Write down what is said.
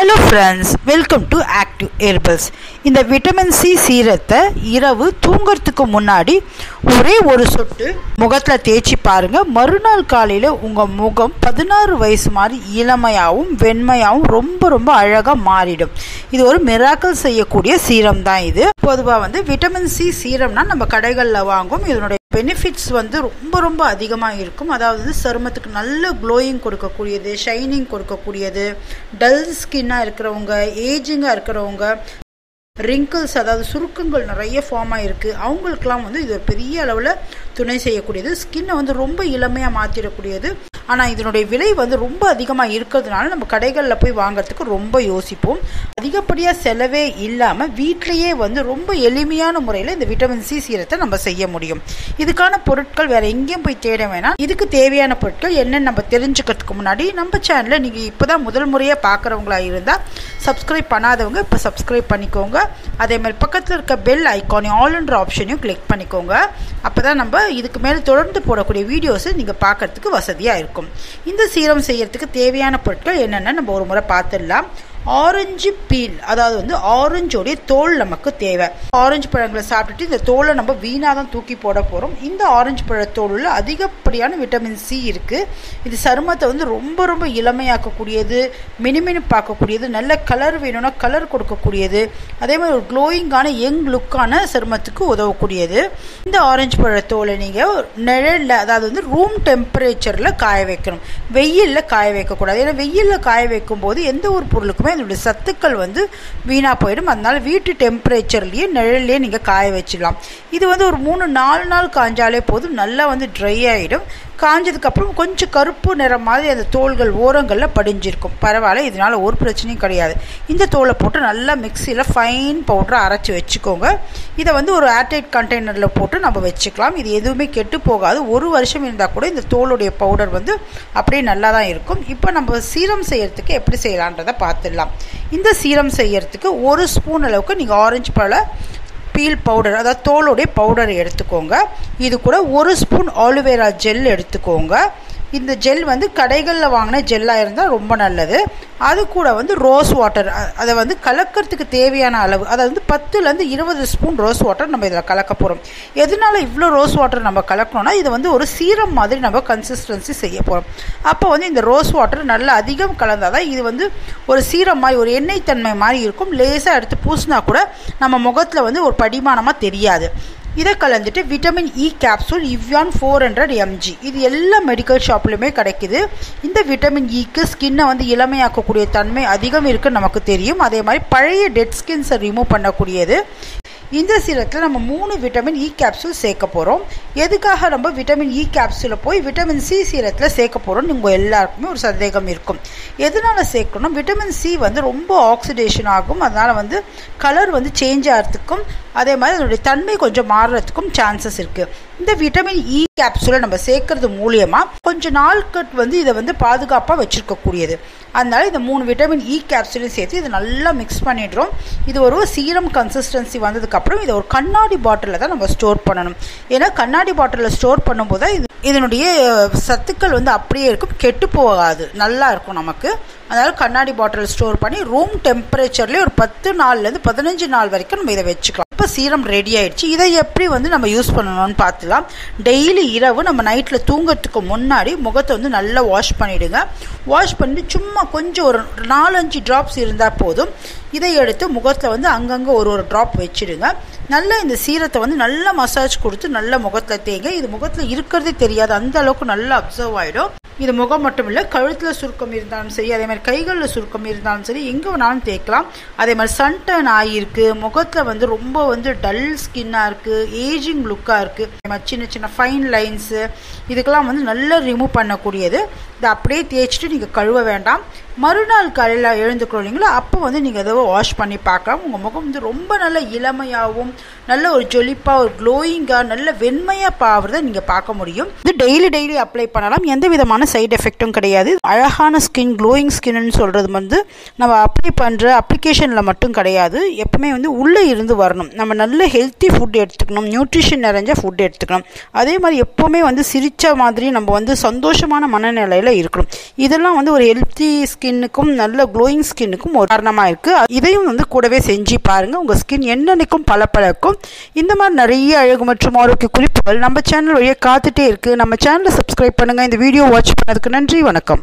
hello friends welcome to active herbals இந்த vitamin C சீரத்தை இரவு தூங்குறதுக்கு முன்னாடி ஒரே ஒரு சொட்டு முகத்தில் தேய்ச்சி பாருங்க மறுநாள் காலையில் உங்கள் முகம் பதினாறு வயசு மாதிரி இளமையாகவும் வெண்மையாகவும் ரொம்ப ரொம்ப அழகாக மாறிடும் இது ஒரு மிராக்கல் செய்யக்கூடிய சீரம் தான் இது பொதுவாக வந்து விட்டமின் சி சீரம்னா நம்ம கடைகளில் வாங்கும் இதனுடைய பெனிஃபிட்ஸ் வந்து ரொம்ப ரொம்ப அதிகமாக இருக்கும் அதாவது வந்து சருமத்துக்கு நல்ல க்ளோயிங் கொடுக்கக்கூடியது ஷைனிங் கொடுக்கக்கூடியது டல் ஸ்கின்னாக இருக்கிறவங்க ஏஜிங்காக இருக்கிறவங்க ரிங்கிள்ஸ் அதாவது சுருக்கங்கள் நிறைய ஃபார்ம் ஆகிருக்கு அவங்களுக்கெல்லாம் வந்து இது ஒரு பெரிய அளவில் துணை செய்யக்கூடியது ஸ்கின்னை வந்து ரொம்ப இளமையாக மாற்றிடக்கூடியது ஆனால் இதனுடைய விலை வந்து ரொம்ப அதிகமாக இருக்கிறதுனால நம்ம கடைகளில் போய் வாங்குறதுக்கு ரொம்ப யோசிப்போம் அதிகப்படியாக செலவே இல்லாமல் வீட்டிலையே வந்து ரொம்ப எளிமையான முறையில் இந்த விட்டமின் சி சீரத்தை நம்ம செய்ய முடியும் இதுக்கான பொருட்கள் வேற எங்கேயும் போய் தேட வேணாம் இதுக்கு தேவையான பொருட்கள் என்னன்னு நம்ம தெரிஞ்சுக்கிறதுக்கு முன்னாடி நம்ம சேனலை நீங்கள் இப்போ தான் முதல் முறையாக பார்க்குறவங்களா இருந்தால் சப்ஸ்கிரைப் பண்ணாதவங்க இப்போ சப்ஸ்கிரைப் பண்ணிக்கோங்க அதே மாதிரி பக்கத்தில் இருக்க பெல் ஐக்கானையும் ஆல்ன்ற ஆப்ஷனையும் கிளிக் பண்ணிக்கோங்க அப்போ தான் நம்ம இதுக்கு மேலே தொடர்ந்து போடக்கூடிய வீடியோஸை நீங்கள் பார்க்கறதுக்கு வசதியாக இருக்கும் இந்த சீரம் செய்யறதுக்கு தேவையான பொருட்கள் என்னென்னு நம்ம ஒரு முறை பார்த்துடலாம் ஆரஞ்சு பீல் அதாவது வந்து ஆரஞ்சோடைய தோல் நமக்கு தேவை ஆரஞ்சு பழங்களை சாப்பிட்டுட்டு இந்த தோலை நம்ம வீணாக தான் தூக்கி போட போகிறோம் இந்த ஆரஞ்சு பழ தோலில் அதிகப்படியான விட்டமின் சி இருக்குது இது சருமத்தை வந்து ரொம்ப ரொம்ப இளமையாக்கக்கூடியது மினுமினுப்பாக்கக்கூடியது நல்ல கலர் வேணும்னா கலர் கொடுக்கக்கூடியது அதே மாதிரி ஒரு க்ளோயிங்கான யங் லுக்கான சருமத்துக்கு உதவக்கூடியது இந்த ஆரஞ்சு பழ தோலை நீங்கள் நிழலில் அதாவது வந்து ரூம் டெம்பரேச்சரில் காய வைக்கணும் வெயிலில் காய வைக்கக்கூடாது ஏன்னா வெயிலில் காய வைக்கும் போது எந்த ஒரு பொருளுக்குமே அதனுடைய சத்துக்கள் வந்து வீணாக போயிடும் அதனால வீட்டு டெம்பரேச்சர்லேயே நிழல்லையே நீங்கள் காய வச்சிடலாம் இது வந்து ஒரு மூணு நாலு நாள் காஞ்சாலே போதும் நல்லா வந்து ட்ரை ஆகிடும் காஞ்சதுக்கப்புறம் கொஞ்சம் கருப்பு நிறம் மாதிரி அந்த தோள்கள் ஓரங்களில் படிஞ்சிருக்கும் பரவாயில்ல இதனால் ஒரு பிரச்சனையும் கிடையாது இந்த தோலை போட்டு நல்லா மிக்சியில் ஃபைன் பவுடரை அரைச்சி வச்சுக்கோங்க இதை வந்து ஒரு ஏர்டைட் கண்டெய்னரில் போட்டு நம்ம வச்சுக்கலாம் இது எதுவுமே கெட்டு போகாது ஒரு வருஷம் இருந்தால் கூட இந்த தோலுடைய பவுடர் வந்து அப்படியே நல்லா தான் இருக்கும் இப்போ நம்ம சீரம் செய்யறதுக்கு எப்படி செய்யலான்றதை பார்த்துடலாம் இந்த சீரம் செய்யறதுக்கு ஒரு ஸ்பூன் அளவுக்கு நீங்கள் ஆரஞ்சு பழ பீல் பவுடர் அதாவது தோலுடைய பவுடர் எடுத்துக்கோங்க இது கூட ஒரு ஸ்பூன் ஆலுவேரா ஜெல் எடுத்துக்கோங்க இந்த ஜெல் வந்து கடைகளில் வாங்கின ஜெல்லாக இருந்தால் ரொம்ப நல்லது அது கூட வந்து ரோஸ் வாட்டர் அதை வந்து கலக்கிறதுக்கு தேவையான அளவு அதாவது வந்து பத்துலேருந்து இருபது ஸ்பூன் ரோஸ் வாட்டர் நம்ம இதில் கலக்க போகிறோம் எதனால இவ்வளோ ரோஸ் வாட்டர் நம்ம கலக்கணும்னா இது வந்து ஒரு சீரம் மாதிரி நம்ம கன்சிஸ்டன்சி செய்ய போகிறோம் அப்போ வந்து இந்த ரோஸ் வாட்டர் நல்லா அதிகம் கலந்தால் தான் இது வந்து ஒரு சீரம் மாதிரி ஒரு எண்ணெய் தன்மை மாதிரி இருக்கும் லேசாக எடுத்து பூசினா கூட நம்ம முகத்தில் வந்து ஒரு படிமானமாக தெரியாது இதை கலந்துட்டு vitamin E capsule Evion four hundred MG இது எல்லா மெடிக்கல் ஷாப்லையுமே கிடைக்குது இந்த விட்டமின் இக்கு ஸ்கின்னை வந்து இளமையாக்கக்கூடிய தன்மை அதிகம் இருக்குன்னு நமக்கு தெரியும் அதே மாதிரி பழைய டெட் ஸ்கின்ஸை ரிமூவ் பண்ணக்கூடியது இந்த சீரத்தில் நம்ம மூணு விட்டமின் இ கேப்சூல் சேர்க்க போகிறோம் எதுக்காக நம்ம விட்டமின் இ கேப்சூலை போய் விட்டமின் சி சீரத்தில் சேர்க்க போகிறோம் உங்கள் எல்லாருக்குமே ஒரு சந்தேகம் இருக்கும் எதனால் சேர்க்கணும் விட்டமின் சி வந்து ரொம்ப ஆக்சிடேஷன் ஆகும் அதனால் வந்து கலர் வந்து சேஞ்ச் ஆகிறதுக்கும் அதே மாதிரி அதனுடைய தன்மை கொஞ்சம் மாறுறதுக்கும் சான்சஸ் இருக்குது இந்த விட்டமின் இ கேப்சூலை நம்ம சேர்க்கறது மூலியமாக கொஞ்சம் நாட்கள் வந்து இதை வந்து பாதுகாப்பாக வச்சுருக்கக்கூடியது அதனால இந்த மூணு விட்டமின் இ கேப்சூலையும் சேர்த்து இதை நல்லா மிக்ஸ் பண்ணிடுறோம் இது ஒரு சீரம் கன்சிஸ்டன்சி வந்ததுக்கப்புறம் இதை ஒரு கண்ணாடி பாட்டிலில் தான் நம்ம ஸ்டோர் பண்ணணும் ஏன்னா கண்ணாடி பாட்டிலில் ஸ்டோர் பண்ணும்போது தான் இது இதனுடைய சத்துக்கள் வந்து அப்படியே இருக்கும் கெட்டு போகாது நல்லா இருக்கும் நமக்கு அதனால் கண்ணாடி பாட்டில் ஸ்டோர் பண்ணி ரூம் டெம்பரேச்சர்லேயே ஒரு பத்து நாள்லேருந்து பதினஞ்சு நாள் வரைக்கும் நம்ம இதை வச்சுக்கலாம் இப்போ சீரம் ரெடி ஆயிடுச்சு இதை எப்படி வந்து நம்ம யூஸ் பண்ணணும்னு பார்த்துலாம் டெய்லி இரவு நம்ம நைட்டில் தூங்குறதுக்கு முன்னாடி முகத்தை வந்து நல்லா வாஷ் பண்ணிவிடுங்க வாஷ் பண்ணிட்டு சும்மா கொஞ்சம் ஒரு நாலஞ்சு ட்ராப்ஸ் இருந்தால் போதும் இதை எடுத்து முகத்தில் வந்து அங்கங்கே ஒரு ஒரு ட்ராப் வச்சுடுங்க நல்லா இந்த சீரத்தை வந்து நல்லா மசாஜ் கொடுத்து நல்ல முகத்தில் தேங்க இது முகத்தில் இருக்கிறதே தெரியாது அந்த அளவுக்கு நல்லா அப்சர்வ் ஆகிடும் இது முகம் மட்டும் இல்லை கழுத்தில் சுருக்கம் இருந்தாலும் சரி அதே மாதிரி கைகளில் சுருக்கம் இருந்தாலும் சரி எங்கே வேணாலும் தேய்க்கலாம் அதே மாதிரி சன்டன் ஆகியிருக்கு முகத்தில் வந்து ரொம்ப வந்து டல் ஸ்கின்னாக இருக்குது ஏஜிங் லுக்காக இருக்குது அதே மாதிரி சின்ன சின்ன ஃபைன் லைன்ஸு இதுக்கெல்லாம் வந்து நல்லா ரிமூவ் பண்ணக்கூடியது இதை அப்படியே தேய்ச்சிட்டு நீங்கள் கழுவ வேண்டாம் மறுநாள் காலையில் எழுந்துக்கிறோம் இல்லைங்களா அப்போ வந்து நீங்கள் ஏதோ வாஷ் பண்ணி பார்க்கலாம் உங்கள் முகம் வந்து ரொம்ப நல்ல இளமையாகவும் நல்ல ஒரு ஜொலிப்பாக ஒரு க்ளோயிங்காக நல்ல வெண்மையாக பாவுறதை நீங்கள் பார்க்க முடியும் இது டெய்லி டெய்லி அப்ளை பண்ணலாம் எந்த விதமான விதமான சைடு எஃபெக்ட்டும் கிடையாது அழகான ஸ்கின் க்ளோயிங் ஸ்கின்னு சொல்கிறது வந்து நம்ம அப்ளை பண்ணுற அப்ளிகேஷனில் மட்டும் கிடையாது எப்பவுமே வந்து உள்ளே இருந்து வரணும் நம்ம நல்ல ஹெல்த்தி ஃபுட் எடுத்துக்கணும் நியூட்ரிஷன் நிறைஞ்ச ஃபுட் எடுத்துக்கணும் அதே மாதிரி எப்போவுமே வந்து சிரித்த மாதிரி நம்ம வந்து சந்தோஷமான மனநிலையில் இருக்கணும் இதெல்லாம் வந்து ஒரு ஹெல்த்தி ஸ்கின்னுக்கும் நல்ல க்ளோயிங் ஸ்கின்னுக்கும் ஒரு காரணமாக இருக்குது இதையும் வந்து கூடவே செஞ்சு பாருங்கள் உங்கள் ஸ்கின் என்னென்னைக்கும் பளபளக்கும் இந்த மாதிரி நிறைய அழகு மற்றும் ஆரோக்கிய குறிப்புகள் நம்ம சேனல் வழியாக காத்துட்டே இருக்குது நம்ம சேனலை சப்ஸ்கிரைப் பண்ணுங்கள் இந்த வீடியோ வாட்ச் பண்ணதுக்கு நன்றி வணக்கம்